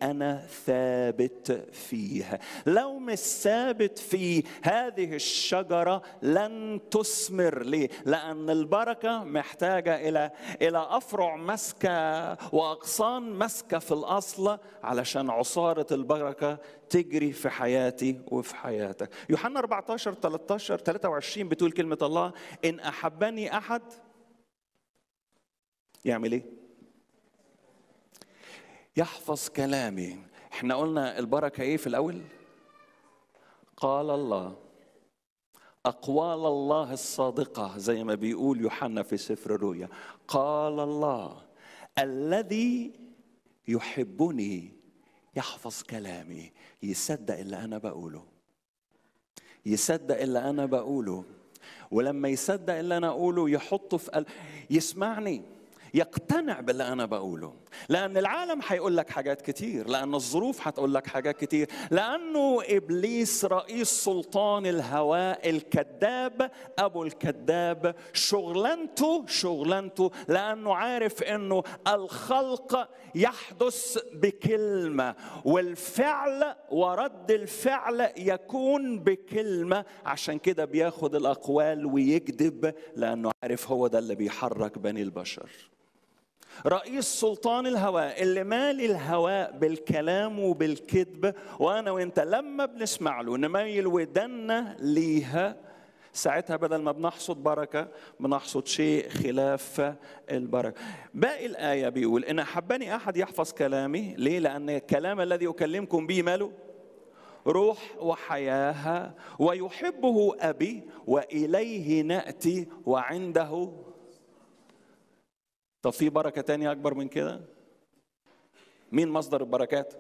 انا ثابت فيه لو مش ثابت فيه هذه الشجره لن تثمر ليه لان البركه محتاجه الى الى افرع ماسكه واغصان ماسكه في الاصل علشان عصاره البركه تجري في حياتي وفي حياتك يوحنا 14 13 23 بتقول كلمه الله ان احبني احد يعمل ايه يحفظ كلامي احنا قلنا البركه ايه في الاول قال الله اقوال الله الصادقه زي ما بيقول يوحنا في سفر الرؤيا قال الله الذي يحبني يحفظ كلامي يصدق اللي انا بقوله يصدق اللي انا بقوله ولما يصدق اللي انا اقوله يحطه في قلب يسمعني يقتنع باللي انا بقوله لان العالم هيقول لك حاجات كتير لان الظروف هتقول لك حاجات كتير لانه ابليس رئيس سلطان الهواء الكذاب ابو الكذاب شغلانته شغلانته لانه عارف انه الخلق يحدث بكلمه والفعل ورد الفعل يكون بكلمه عشان كده بياخد الاقوال ويكذب لانه عارف هو ده اللي بيحرك بني البشر رئيس سلطان الهواء اللي مالي الهواء بالكلام وبالكذب وانا وانت لما بنسمع له نميل ودنا ليها ساعتها بدل ما بنحصد بركه بنحصد شيء خلاف البركه. باقي الايه بيقول ان احبني احد يحفظ كلامي، ليه؟ لان الكلام الذي اكلمكم به ماله؟ روح وحياه ويحبه ابي واليه ناتي وعنده طب في بركة تانية أكبر من كده؟ مين مصدر البركات؟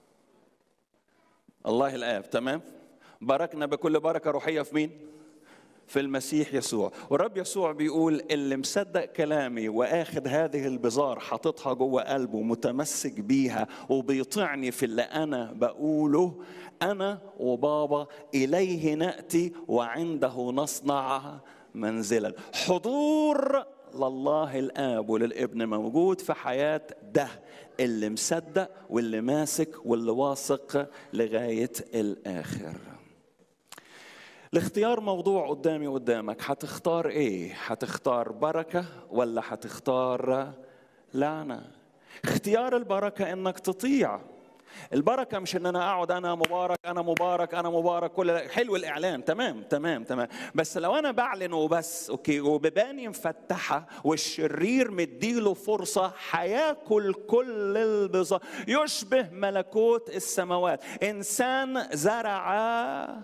الله الآب تمام؟ باركنا بكل بركة روحية في مين؟ في المسيح يسوع والرب يسوع بيقول اللي مصدق كلامي واخد هذه البزار حاططها جوه قلبه متمسك بيها وبيطعني في اللي انا بقوله انا وبابا اليه ناتي وعنده نصنع منزلا حضور لله الاب وللابن موجود في حياه ده اللي مصدق واللي ماسك واللي واثق لغايه الاخر الاختيار موضوع قدامي قدامك هتختار ايه هتختار بركه ولا هتختار لعنه اختيار البركه انك تطيع البركة مش ان انا اقعد انا مبارك انا مبارك انا مبارك كل حلو الاعلان تمام تمام تمام بس لو انا بعلن وبس اوكي وبباني مفتحة والشرير مديله فرصة هياكل كل البظار يشبه ملكوت السماوات انسان زرع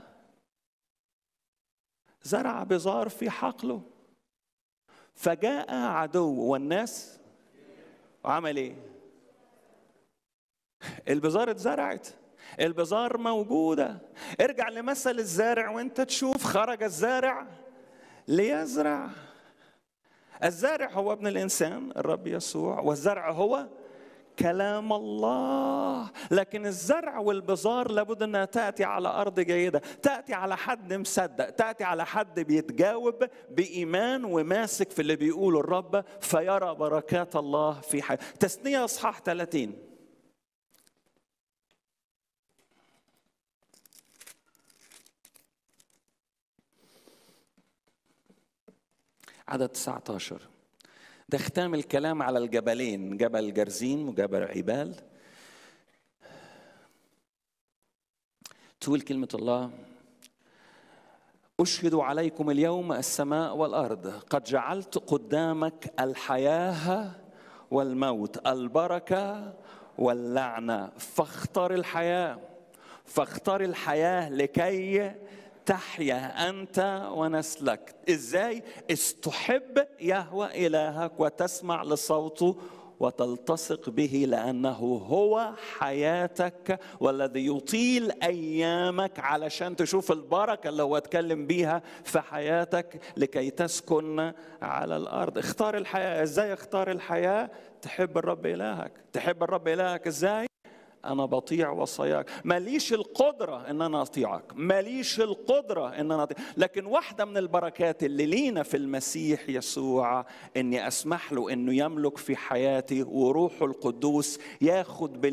زرع بزار في حقله فجاء عدو والناس عمل ايه البزار اتزرعت البزار موجودة ارجع لمثل الزارع وانت تشوف خرج الزارع ليزرع الزارع هو ابن الإنسان الرب يسوع والزرع هو كلام الله لكن الزرع والبزار لابد انها تاتي على ارض جيده تاتي على حد مصدق تاتي على حد بيتجاوب بايمان وماسك في اللي بيقوله الرب فيرى بركات الله في حياته تثنيه اصحاح 30 عدد 19 ده ختام الكلام على الجبلين جبل جرزين وجبل عبال تقول كلمة الله أشهد عليكم اليوم السماء والأرض قد جعلت قدامك الحياة والموت البركة واللعنة فاختر الحياة فاختر الحياة لكي تحيا انت ونسلك ازاي استحب يهوى الهك وتسمع لصوته وتلتصق به لانه هو حياتك والذي يطيل ايامك علشان تشوف البركه اللي هو اتكلم بيها في حياتك لكي تسكن على الارض اختار الحياه ازاي اختار الحياه تحب الرب الهك تحب الرب الهك ازاي انا بطيع وصاياك ماليش القدره ان انا اطيعك ماليش القدره ان انا أطيع. لكن واحده من البركات اللي لينا في المسيح يسوع اني اسمح له انه يملك في حياتي وروحه القدوس ياخد